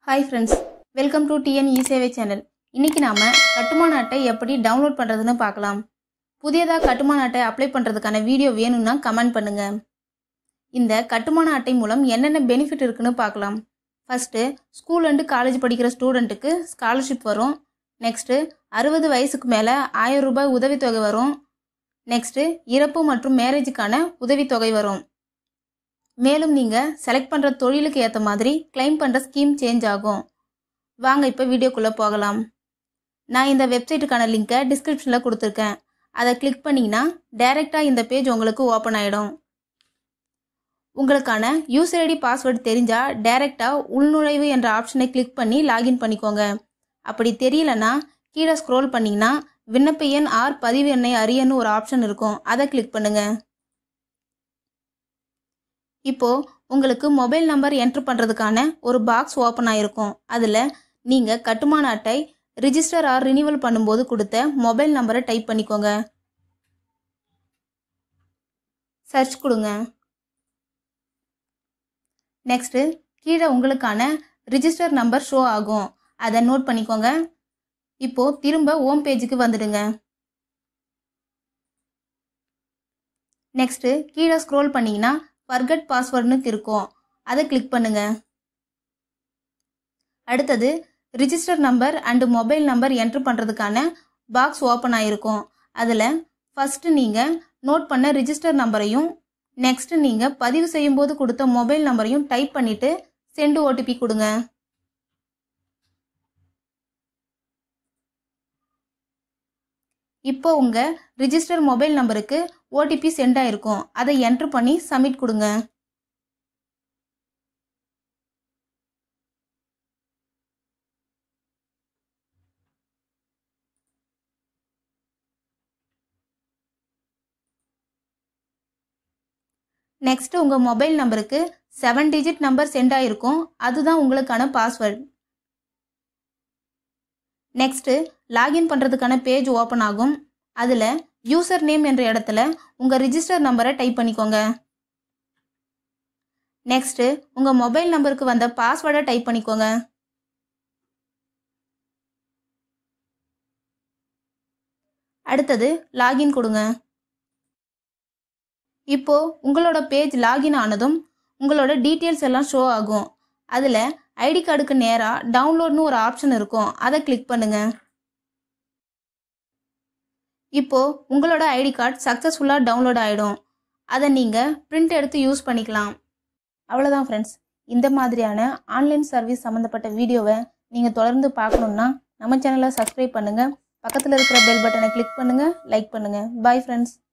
hi friends welcome to TN e சேவை channel இன்னைக்கு நாம கட்டுமான அட்டை எப்படி டவுன்லோட் பண்ணுறதுன்னு பார்க்கலாம் புதியதாக கட்டுமான அட்டை அப்ளை பண்ணுறதுக்கான வீடியோ வேணும்னா கமெண்ட் பண்ணுங்க இந்த கட்டுமான அட்டை மூலம் என்னென்ன பெனிஃபிட் இருக்குன்னு பார்க்கலாம் ஃபஸ்ட்டு ஸ்கூல் அண்டு காலேஜ் படிக்கிற ஸ்டூடெண்ட்டுக்கு ஸ்காலர்ஷிப் வரும் நெக்ஸ்ட்டு அறுபது வயசுக்கு மேலே ஆயிரம் ரூபாய் உதவித்தொகை வரும் நெக்ஸ்ட்டு இறப்பு மற்றும் மேரேஜுக்கான உதவித்தொகை வரும் மேலும் நீங்கள் செலக்ட் பண்ணுற தொழிலுக்கு ஏற்ற மாதிரி கிளைம் பண்ணுற ஸ்கீம் சேஞ்ச் ஆகும் வாங்க இப்போ வீடியோக்குள்ளே போகலாம் நான் இந்த வெப்சைட்டுக்கான லிங்க்கை டிஸ்கிரிப்ஷனில் கொடுத்துருக்கேன் அதை கிளிக் பண்ணிங்கன்னா டைரெக்டாக இந்த பேஜ் உங்களுக்கு ஓப்பன் ஆகிடும் உங்களுக்கான யூசர் ஐடி பாஸ்வேர்டு தெரிஞ்சால் டைரெக்டாக உள்நுழைவு என்ற ஆப்ஷனை கிளிக் பண்ணி லாகின் பண்ணிக்கோங்க அப்படி தெரியலனா கீழே ஸ்க்ரோல் பண்ணிங்கன்னா விண்ணப்ப எண் ஆர் பதிவு எண்ணை அறியன்னு ஒரு ஆப்ஷன் இருக்கும் அதை கிளிக் பண்ணுங்கள் இப்போ உங்களுக்கு மொபைல் நம்பர் என்ட்ரு பண்ணுறதுக்கான ஒரு பாக்ஸ் ஓப்பன் ஆயிருக்கும் அதில் நீங்கள் கட்டுமான அட்டை ரிஜிஸ்டர் ஆர் ரினிவல் பண்ணும்போது கொடுத்த மொபைல் நம்பரை டைப் பண்ணிக்கோங்க சர்ச் கொடுங்க நெக்ஸ்ட்டு கீழே உங்களுக்கான ரிஜிஸ்டர் நம்பர் ஷோ ஆகும் அதை நோட் பண்ணிக்கோங்க இப்போ திரும்ப ஹோம் பேஜுக்கு வந்துடுங்க நெக்ஸ்ட்டு கீழே ஸ்க்ரோல் பண்ணிங்கன்னா ஃபர்கட் பாஸ்வேர்டுன்னு இருக்கும் அதை கிளிக் பண்ணுங்க அடுத்தது register number and mobile number enter பண்ணுறதுக்கான பாக்ஸ் ஓப்பன் ஆகிருக்கும் அதில் ஃபஸ்ட்டு நீங்கள் நோட் பண்ண ரிஜிஸ்டர் நம்பரையும் நெக்ஸ்ட்டு நீங்கள் பதிவு செய்யும்போது கொடுத்த மொபைல் நம்பரையும் டைப் பண்ணிவிட்டு சென்டு ஓடிபி கொடுங்க இப்போ உங்கள் ரிஜிஸ்டர் மொபைல் நம்பருக்கு ஓடிபி சென்ட் ஆயிருக்கும் அதை என்ட்ரு பண்ணி சப்மிட் கொடுங்க நெக்ஸ்ட் உங்கள் மொபைல் நம்பருக்கு செவன் டிஜிட் நம்பர் சென்ட் ஆயிருக்கும் அதுதான் உங்களுக்கான பாஸ்வேர்ட் நெக்ஸ்ட்டு லாகின் பண்ணுறதுக்கான பேஜ் ஓப்பன் ஆகும் அதில் யூசர் நேம் என்ற இடத்துல உங்கள் ரிஜிஸ்டர் நம்பரை டைப் பண்ணிக்கோங்க நெக்ஸ்ட்டு உங்கள் மொபைல் நம்பருக்கு வந்த பாஸ்வேர்டை டைப் பண்ணிக்கோங்க அடுத்தது லாகின் கொடுங்க இப்போ உங்களோட பேஜ் லாகின் ஆனதும் உங்களோட டீட்டெயில்ஸ் எல்லாம் ஷோ ஆகும் அதில் ஐடி கார்டுக்கு நேராக டவுன்லோட்னு ஒரு ஆப்ஷன் இருக்கும் அதை கிளிக் பண்ணுங்க இப்போ உங்களோட ஐடி கார்டு சக்ஸஸ்ஃபுல்லாக டவுன்லோட் ஆகிடும் அதை நீங்கள் பிரிண்ட் எடுத்து யூஸ் பண்ணிக்கலாம் அவ்வளோதான் ஃப்ரெண்ட்ஸ் இந்த மாதிரியான ஆன்லைன் சர்வீஸ் சம்மந்தப்பட்ட வீடியோவை நீங்கள் தொடர்ந்து பார்க்கணுன்னா நம்ம சேனலை சப்ஸ்கிரைப் பண்ணுங்கள் பக்கத்தில் இருக்கிற பெல் பட்டனை கிளிக் பண்ணுங்கள் லைக் பண்ணுங்கள் பாய் ஃப்ரெண்ட்ஸ்